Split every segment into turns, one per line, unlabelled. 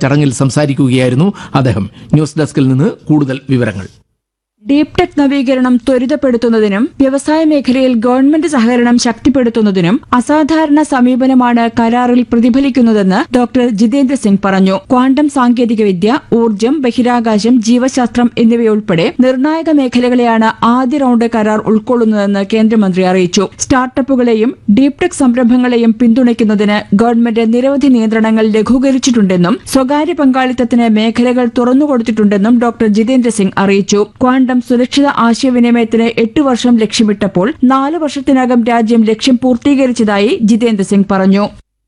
ചടങ്ങിൽ സംസാരിക്കുകയായിരുന്നു അദ്ദേഹം ന്യൂസ് ഡെസ്കിൽ നിന്ന് കൂടുതൽ വിവരങ്ങൾ
ഡീപ് ടെക് നവീകരണം ത്വരിതപ്പെടുത്തുന്നതിനും വ്യവസായ മേഖലയിൽ ഗവൺമെന്റ് സഹകരണം ശക്തിപ്പെടുത്തുന്നതിനും അസാധാരണ സമീപനമാണ് കരാറിൽ പ്രതിഫലിക്കുന്നതെന്ന് ഡോക്ടർ ജിതേന്ദ്ര സിംഗ് പറഞ്ഞു ക്വാണ്ടം സാങ്കേതികവിദ്യ ഊർജ്ജം ബഹിരാകാശം ജീവശാസ്ത്രം എന്നിവയുൾപ്പെടെ നിർണായക മേഖലകളെയാണ് ആദ്യ റൌണ്ട് കരാർ ഉൾക്കൊള്ളുന്നതെന്ന് കേന്ദ്രമന്ത്രി അറിയിച്ചു സ്റ്റാർട്ടപ്പുകളെയും ഡീപ് ടെക് സംരംഭങ്ങളെയും പിന്തുണയ്ക്കുന്നതിന് ഗവൺമെന്റ് നിരവധി നിയന്ത്രണങ്ങൾ ലഘൂകരിച്ചിട്ടുണ്ടെന്നും സ്വകാര്യ പങ്കാളിത്തത്തിന് മേഖലകൾ തുറന്നുകൊടുത്തിട്ടുണ്ടെന്നും ഡോക്ടർ ജിതേന്ദ്ര സിംഗ് അറിയിച്ചു ക്വാണ്ടം സുരക്ഷിത ആശയവിനിമയത്തിന് എട്ട് വർഷം ലക്ഷ്യമിട്ടപ്പോൾ നാല് വർഷത്തിനകം രാജ്യം ലക്ഷ്യം പൂർത്തീകരിച്ചതായി ജിതേന്ദ്ര സിംഗ് പറഞ്ഞു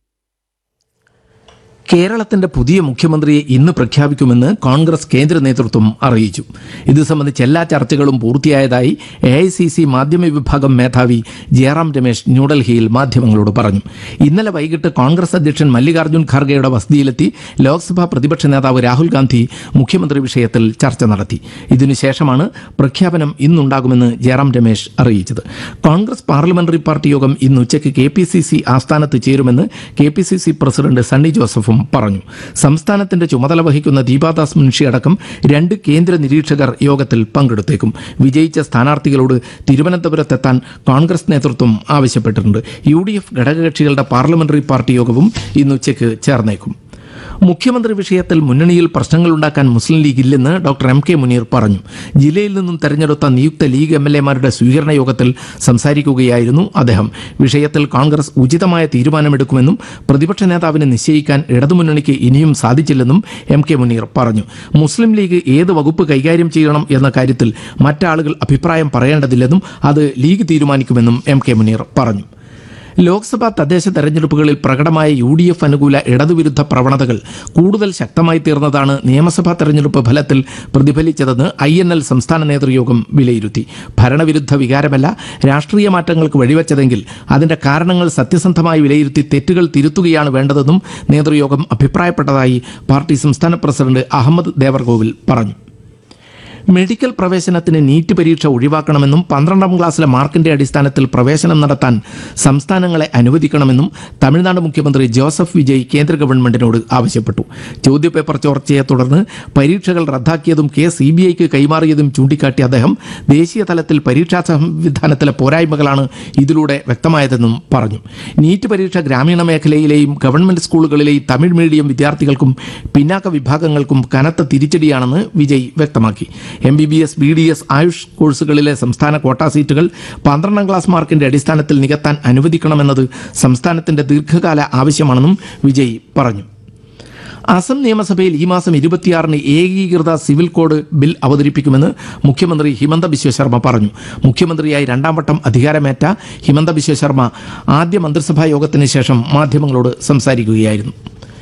കേരളത്തിന്റെ പുതിയ മുഖ്യമന്ത്രിയെ ഇന്ന് പ്രഖ്യാപിക്കുമെന്ന് കോൺഗ്രസ് കേന്ദ്ര നേതൃത്വം അറിയിച്ചു ഇത് സംബന്ധിച്ച് എല്ലാ ചർച്ചകളും പൂർത്തിയായതായി എ ഐ സി സി മാധ്യമ വിഭാഗം മേധാവി ജയറാം രമേശ് ന്യൂഡൽഹിയിൽ മാധ്യമങ്ങളോട് പറഞ്ഞു ഇന്നലെ വൈകിട്ട് കോൺഗ്രസ് അധ്യക്ഷൻ മല്ലികാർജ്ജുൻ ഖാർഗെയുടെ വസതിയിലെത്തി ലോക്സഭാ പ്രതിപക്ഷ നേതാവ് രാഹുൽ ഗാന്ധി മുഖ്യമന്ത്രി വിഷയത്തിൽ ചർച്ച നടത്തി ഇതിനുശേഷമാണ് പ്രഖ്യാപനം ഇന്നുണ്ടാകുമെന്ന് ജയറാം രമേശ് അറിയിച്ചത് കോൺഗ്രസ് പാർലമെന്ററി പാർട്ടി യോഗം ഇന്ന് ഉച്ചയ്ക്ക് കെ പി സി സി ആസ്ഥാനത്ത് ചേരുമെന്ന് K P C C president Sunny ജോസഫും പറഞ്ഞു സംസ്ഥാനത്തിന്റെ ചുമതല വഹിക്കുന്ന ദീപാദാസ് മുൻഷി അടക്കം രണ്ട് കേന്ദ്ര നിരീക്ഷകർ യോഗത്തിൽ പങ്കെടുത്തേക്കും വിജയിച്ച സ്ഥാനാർത്ഥികളോട് തിരുവനന്തപുരത്തെത്താൻ കോൺഗ്രസ് നേതൃത്വം ആവശ്യപ്പെട്ടിട്ടുണ്ട് യു ഡി എഫ് ഘടകകക്ഷികളുടെ പാർലമെന്ററി പാർട്ടി യോഗവും ഇന്ന് ഉച്ചയ്ക്ക് ചേർന്നേക്കും മുഖ്യമന്ത്രി വിഷയത്തിൽ മുന്നണിയിൽ പ്രശ്നങ്ങളുണ്ടാക്കാൻ മുസ്ലിം ലീഗ് ഇല്ലെന്ന് ഡോക്ടർ എം കെ മുനീർ പറഞ്ഞു ജില്ലയിൽ നിന്നും തെരഞ്ഞെടുത്ത നിയുക്ത ലീഗ് എം എൽ എമാരുടെ സ്വീകരണ യോഗത്തിൽ സംസാരിക്കുകയായിരുന്നു അദ്ദേഹം വിഷയത്തിൽ കോൺഗ്രസ് ഉചിതമായ തീരുമാനമെടുക്കുമെന്നും പ്രതിപക്ഷ നേതാവിനെ നിശ്ചയിക്കാൻ ഇടതുമുന്നണിക്ക് ഇനിയും സാധിച്ചില്ലെന്നും എം കെ മുനീർ പറഞ്ഞു മുസ്ലിം ലീഗ് ഏത് വകുപ്പ് കൈകാര്യം ചെയ്യണം എന്ന കാര്യത്തിൽ മറ്റാളുകൾ അഭിപ്രായം പറയേണ്ടതില്ലെന്നും അത് ലീഗ് തീരുമാനിക്കുമെന്നും എം കെ മുനീർ പറഞ്ഞു ലോക്സഭാ തദ്ദേശ തെരഞ്ഞെടുപ്പുകളിൽ പ്രകടമായ യു ഡി എഫ് അനുകൂല ഇടതുവിരുദ്ധ പ്രവണതകൾ കൂടുതൽ ശക്തമായി തീർന്നതാണ് നിയമസഭാ തെരഞ്ഞെടുപ്പ് ഫലത്തിൽ പ്രതിഫലിച്ചതെന്ന് ഐ എൻ എൽ സംസ്ഥാന നേതൃയോഗം വിലയിരുത്തി ഭരണവിരുദ്ധ വികാരമല്ല രാഷ്ട്രീയ മാറ്റങ്ങൾക്ക് വഴിവെച്ചതെങ്കിൽ അതിന്റെ കാരണങ്ങൾ സത്യസന്ധമായി വിലയിരുത്തി തെറ്റുകൾ തിരുത്തുകയാണ് വേണ്ടതെന്നും നേതൃയോഗം അഭിപ്രായപ്പെട്ടതായി പാർട്ടി സംസ്ഥാന പ്രസിഡന്റ് അഹമ്മദ് ദേവർകോവിൽ പറഞ്ഞു മെഡിക്കൽ പ്രവേശനത്തിന് നീറ്റ് പരീക്ഷ ഒഴിവാക്കണമെന്നും പന്ത്രണ്ടാം ക്ലാസ്സിലെ മാർക്കിന്റെ അടിസ്ഥാനത്തിൽ പ്രവേശനം നടത്താൻ സംസ്ഥാനങ്ങളെ അനുവദിക്കണമെന്നും തമിഴ്നാട് മുഖ്യമന്ത്രി ജോസഫ് വിജയ് കേന്ദ്ര ഗവൺമെന്റിനോട് ആവശ്യപ്പെട്ടു ചോദ്യപേപ്പർ ചോർച്ചയെ തുടർന്ന് പരീക്ഷകൾ റദ്ദാക്കിയതും കേസ് സി ബി ഐക്ക് കൈമാറിയതും ചൂണ്ടിക്കാട്ടിയ അദ്ദേഹം ദേശീയ തലത്തിൽ പരീക്ഷാ സംവിധാനത്തിലെ പോരായ്മകളാണ് ഇതിലൂടെ വ്യക്തമായതെന്നും പറഞ്ഞു നീറ്റ് പരീക്ഷ ഗ്രാമീണ മേഖലയിലെയും ഗവൺമെന്റ് സ്കൂളുകളിലെയും തമിഴ് മീഡിയം വിദ്യാർത്ഥികൾക്കും പിന്നാക്ക വിഭാഗങ്ങൾക്കും കനത്ത തിരിച്ചടിയാണെന്ന് വിജയ് വ്യക്തമാക്കി M B B S B D S AYUSH കോഴ്സുകളിലെ സംസ്ഥാന ക്വാട്ട സീറ്റുകൾ പന്ത്രണ്ടാം ക്ലാസ് മാർക്കിന്റെ അടിസ്ഥാനത്തിൽ നികത്താൻ അനുവദിക്കണമെന്നത് സംസ്ഥാനത്തിന്റെ ദീർഘകാല ആവശ്യമാണെന്നും വിജയ് പറഞ്ഞു അസം നിയമസഭയിൽ ഈ മാസം ഇരുപത്തിയാറിന് ഏകീകൃത സിവിൽ കോഡ് ബിൽ അവതരിപ്പിക്കുമെന്ന് മുഖ്യമന്ത്രി ഹിമന്ത ബിശ്വ ശർമ്മ പറഞ്ഞു മുഖ്യമന്ത്രിയായി രണ്ടാം വട്ടം അധികാരമേറ്റ ഹിമന്ത ബിശ്വ ശർമ്മ ആദ്യ മന്ത്രിസഭാ യോഗത്തിന് ശേഷം മാധ്യമങ്ങളോട് സംസാരിക്കുകയായിരുന്നു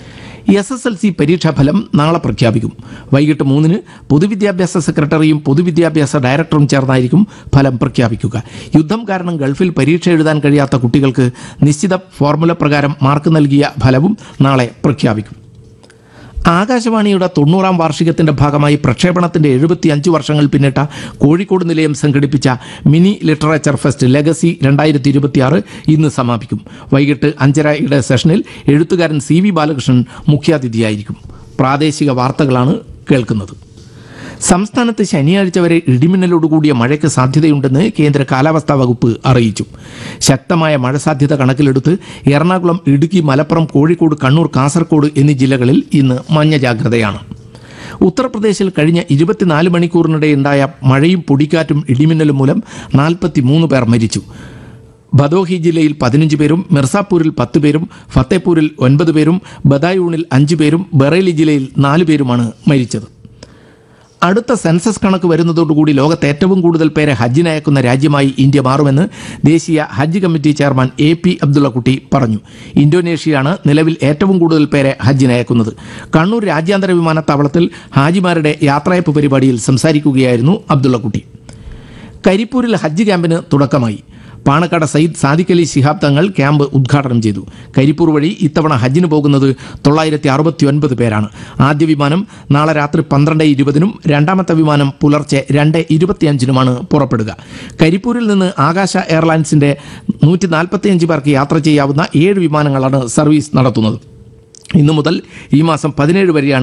എസ് എസ് എൽ സി പരീക്ഷാഫലം നാളെ പ്രഖ്യാപിക്കും വൈകിട്ട് മൂന്നിന് പൊതുവിദ്യാഭ്യാസ സെക്രട്ടറിയും പൊതുവിദ്യാഭ്യാസ ഡയറക്ടറും ചേർന്നായിരിക്കും ഫലം പ്രഖ്യാപിക്കുക യുദ്ധം കാരണം ഗൾഫിൽ പരീക്ഷ എഴുതാൻ കഴിയാത്ത കുട്ടികൾക്ക് നിശ്ചിത ഫോർമുല പ്രകാരം മാർക്ക് നൽകിയ ഫലവും നാളെ പ്രഖ്യാപിക്കും ആകാശവാണിയുടെ തൊണ്ണൂറാം വാർഷികത്തിന്റെ ഭാഗമായി പ്രക്ഷേപണത്തിന്റെ എഴുപത്തിയഞ്ച് വർഷങ്ങൾ പിന്നിട്ട കോഴിക്കോട് നിലയം സംഘടിപ്പിച്ച മിനി ലിറ്ററേച്ചർ ഫെസ്റ്റ് ലെഗസി രണ്ടായിരത്തി ഇരുപത്തിയാറ് ഇന്ന് സമാപിക്കും വൈകിട്ട് അഞ്ചരയുടെ സെഷനിൽ എഴുത്തുകാരൻ സി വി ബാലകൃഷ്ണൻ മുഖ്യാതിഥിയായിരിക്കും പ്രാദേശിക വാർത്തകളാണ് കേൾക്കുന്നത് സംസ്ഥാനത്ത് ശനിയാഴ്ച വരെ ഇടിമിന്നലോടുകൂടിയ മഴയ്ക്ക് സാധ്യതയുണ്ടെന്ന് കേന്ദ്ര കാലാവസ്ഥാ വകുപ്പ് അറിയിച്ചു ശക്തമായ മഴ സാധ്യത കണക്കിലെടുത്ത് എറണാകുളം ഇടുക്കി മലപ്പുറം കോഴിക്കോട് കണ്ണൂർ കാസർഗോഡ് എന്നീ ജില്ലകളിൽ ഇന്ന് മഞ്ഞ ജാഗ്രതയാണ് ഉത്തർപ്രദേശിൽ കഴിഞ്ഞ ഇരുപത്തിനാല് മണിക്കൂറിനിടെയുണ്ടായ മഴയും പൊടിക്കാറ്റും ഇടിമിന്നലും മൂലം നാൽപ്പത്തി മൂന്ന് പേർ മരിച്ചു ഭദോഹി ജില്ലയിൽ പതിനഞ്ച് പേരും മിർസാപൂരിൽ പത്ത് പേരും ഫത്തേപൂരിൽ ഒൻപത് പേരും ബദായൂണിൽ അഞ്ച് പേരും ബറേലി ജില്ലയിൽ നാല് പേരുമാണ് മരിച്ചത് അടുത്ത സെൻസസ് കണക്ക് വരുന്നതോടുകൂടി ലോകത്ത് ഏറ്റവും കൂടുതൽ പേരെ ഹജ്ജിന് അയക്കുന്ന രാജ്യമായി ഇന്ത്യ മാറുമെന്ന് ദേശീയ ഹജ്ജ് committee chairman A P Abdullakutty പറഞ്ഞു ഇന്തോനേഷ്യയാണ് നിലവിൽ ഏറ്റവും കൂടുതൽ പേരെ ഹജ്ജിന് അയക്കുന്നത് കണ്ണൂർ രാജ്യാന്തര വിമാനത്താവളത്തിൽ ഹാജിമാരുടെ യാത്രയപ്പ് പരിപാടിയിൽ സംസാരിക്കുകയായിരുന്നു അബ്ദുള്ളക്കുട്ടി കരിപ്പൂരിൽ ഹജ്ജ് ക്യാമ്പിന് തുടക്കമായി പാണക്കാട് സയ്യിദ് സാദിഖ് അലി ശിഹാബ് തങ്ങൾ ക്യാമ്പ് ഉദ്ഘാടനം ചെയ്തു കരിപ്പൂർ വഴി ഇത്തവണ ഹജ്ജിന് പോകുന്നത് തൊള്ളായിരത്തി അറുപത്തി ഒൻപത് പേരാണ് ആദ്യ വിമാനം നാളെ രാത്രി പന്ത്രണ്ട് ഇരുപതിനും രണ്ടാമത്തെ വിമാനം പുലർച്ചെ രണ്ട് ഇരുപത്തിയഞ്ചിനുമാണ് പുറപ്പെടുക കരിപ്പൂരിൽ നിന്ന് ആകാശ എയർലൈൻസിന്റെ നൂറ്റി നാൽപ്പത്തിയഞ്ച് പേർക്ക് യാത്ര ചെയ്യാവുന്ന ഏഴ് വിമാനങ്ങളാണ് സർവീസ് നടത്തുന്നത് ഇന്നു മുതൽ ഈ മാസം പതിനേഴ് വരെയാണ്